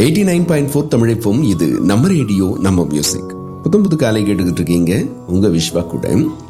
eighty nine point four தமிழைப்போம் இது நம்ம ரேடியோ நம்ம மியூசிக் புத்தம் புது காலை கேட்டுக்கிட்டு இருக்கீங்க உங்க விஸ்வா கூட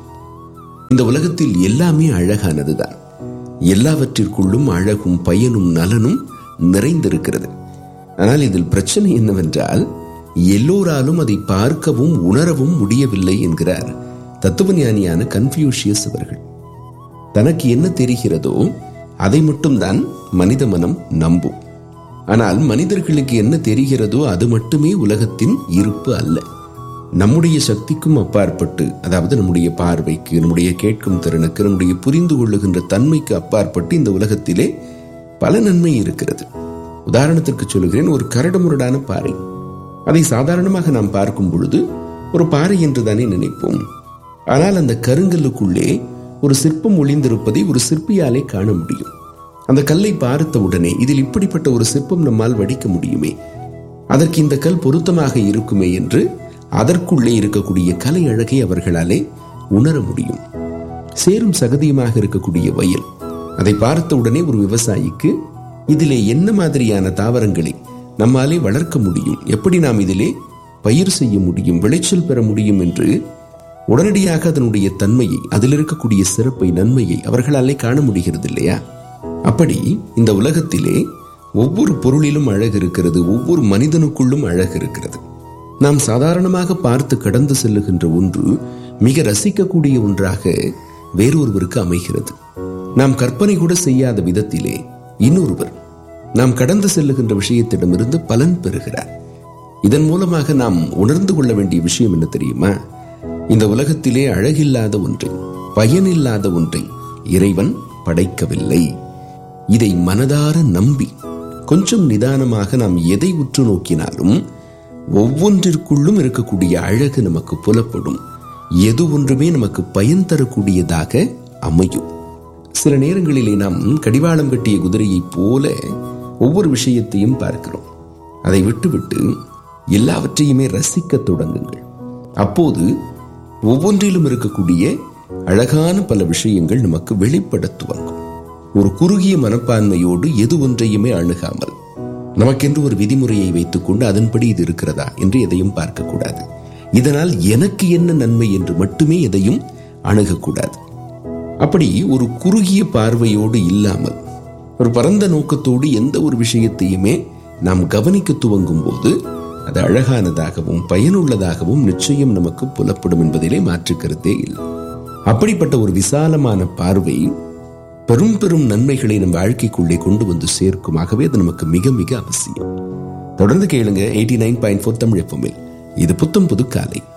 இந்த உலகத்தில் எல்லாமே அழகானதுதான் எல்லாவற்றிற்குள்ளும் அழகும் பயனும் நலனும் நிறைந்திருக்கிறது ஆனால் இதில் பிரச்சனை என்னவென்றால் எல்லோராலும் அதை பார்க்கவும் உணரவும் முடியவில்லை என்கிறார் தத்துவஞானியான கன்ஃபியூஷியஸ் அவர்கள் தனக்கு என்ன தெரிகிறதோ அதை மட்டும்தான் மனித மனம் நம்பும் ஆனால் மனிதர்களுக்கு என்ன தெரிகிறதோ அது மட்டுமே உலகத்தின் இருப்பு அல்ல நம்முடைய சக்திக்கும் அப்பாற்பட்டு அதாவது நம்முடைய பார்வைக்கு நம்முடைய கேட்கும் திறனுக்கு நம்முடைய புரிந்து கொள்ளுகின்ற தன்மைக்கு அப்பாற்பட்டு இந்த உலகத்திலே பல நன்மை இருக்கிறது உதாரணத்திற்கு சொல்கிறேன் ஒரு கரடுமுரடான பாறை அதை சாதாரணமாக நாம் பார்க்கும் பொழுது ஒரு பாறை என்று தானே நினைப்போம் ஆனால் அந்த கருங்கல்லுக்குள்ளே ஒரு சிற்பம் ஒளிந்திருப்பதை ஒரு சிற்பியாலே காண முடியும் அந்த கல்லை பார்த்த உடனே இதில் இப்படிப்பட்ட ஒரு சிற்பம் நம்மால் வடிக்க முடியுமே அதற்கு இந்த கல் பொருத்தமாக இருக்குமே என்று அதற்குள்ளே இருக்கக்கூடிய கலை அழகை அவர்களாலே உணர முடியும் சேரும் சகதியுமாக இருக்கக்கூடிய வயல் அதை பார்த்த உடனே ஒரு விவசாயிக்கு இதிலே என்ன மாதிரியான தாவரங்களை நம்மாலே வளர்க்க முடியும் எப்படி நாம் இதிலே பயிர் செய்ய முடியும் விளைச்சல் பெற முடியும் என்று உடனடியாக அதனுடைய தன்மையை அதில் இருக்கக்கூடிய சிறப்பை நன்மையை அவர்களாலே காண முடிகிறது இல்லையா அப்படி இந்த உலகத்திலே ஒவ்வொரு பொருளிலும் அழகு இருக்கிறது ஒவ்வொரு மனிதனுக்குள்ளும் அழகு இருக்கிறது நாம் சாதாரணமாக பார்த்து கடந்து செல்லுகின்ற ஒன்று மிக ரசிக்கக்கூடிய ஒன்றாக வேறொருவருக்கு அமைகிறது நாம் கற்பனை கூட செய்யாத விதத்திலே இன்னொருவர் நாம் கடந்து செல்லுகின்ற விஷயத்திடமிருந்து பலன் பெறுகிறார் இதன் மூலமாக நாம் உணர்ந்து கொள்ள வேண்டிய விஷயம் என்ன தெரியுமா இந்த உலகத்திலே அழகில்லாத ஒன்றை பயனில்லாத ஒன்றை இறைவன் படைக்கவில்லை இதை மனதார நம்பி கொஞ்சம் நிதானமாக நாம் எதை உற்று நோக்கினாலும் ஒவ்வொன்றிற்குள்ளும் இருக்கக்கூடிய அழகு நமக்கு புலப்படும் எது ஒன்றுமே நமக்கு பயன் தரக்கூடியதாக அமையும் சில நேரங்களிலே நாம் கடிவாளம் கட்டிய குதிரையைப் போல ஒவ்வொரு விஷயத்தையும் பார்க்கிறோம் அதை விட்டுவிட்டு எல்லாவற்றையுமே ரசிக்க தொடங்குங்கள் அப்போது ஒவ்வொன்றிலும் இருக்கக்கூடிய அழகான பல விஷயங்கள் நமக்கு வெளிப்பட துவங்கும் ஒரு குறுகிய மனப்பான்மையோடு எது ஒன்றையுமே அணுகாமல் நமக்கென்று ஒரு விதிமுறையை வைத்துக்கொண்டு அதன்படி இது இருக்கிறதா என்று எதையும் பார்க்கக்கூடாது இதனால் எனக்கு என்ன நன்மை என்று மட்டுமே எதையும் அணுகக்கூடாது அப்படி ஒரு குறுகிய பார்வையோடு இல்லாமல் ஒரு பரந்த நோக்கத்தோடு எந்த ஒரு விஷயத்தையுமே நாம் கவனிக்க துவங்கும் போது அது அழகானதாகவும் பயனுள்ளதாகவும் நிச்சயம் நமக்கு புலப்படும் என்பதிலே மாற்று கருத்தே இல்லை அப்படிப்பட்ட ஒரு விசாலமான பார்வை பெரும் பெரும் நன்மைகளை நம் வாழ்க்கைக்குள்ளே கொண்டு வந்து சேர்க்கும் ஆகவே அது நமக்கு மிக மிக அவசியம் தொடர்ந்து கேளுங்க eighty nine point four Tamil இது புத்தம் புது காலை